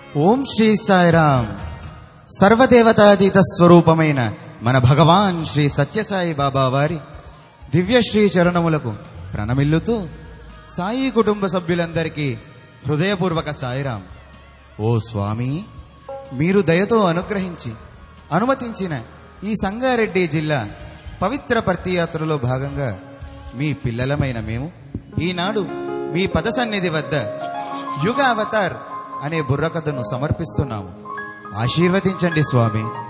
ఓం శ్రీ సాయిరామ్ సర్వదేవతాతీత స్వరూపమైన మన భగవాన్ శ్రీ సత్యసాయి బాబా వారి దివ్యశ్రీ చరణములకు ప్రణమిల్లుతూ సాయి కుటుంబ సభ్యులందరికీ హృదయపూర్వక సాయిరాం ఓ స్వామి మీరు దయతో అనుగ్రహించి అనుమతించిన ఈ సంగారెడ్డి జిల్లా పవిత్ర పర్తియాత్రలో భాగంగా మీ పిల్లలమైన మేము ఈనాడు మీ పద సన్నిధి వద్ద యుగ అవతార్ అనే బుర్రకథను సమర్పిస్తున్నాము ఆశీర్వదించండి స్వామి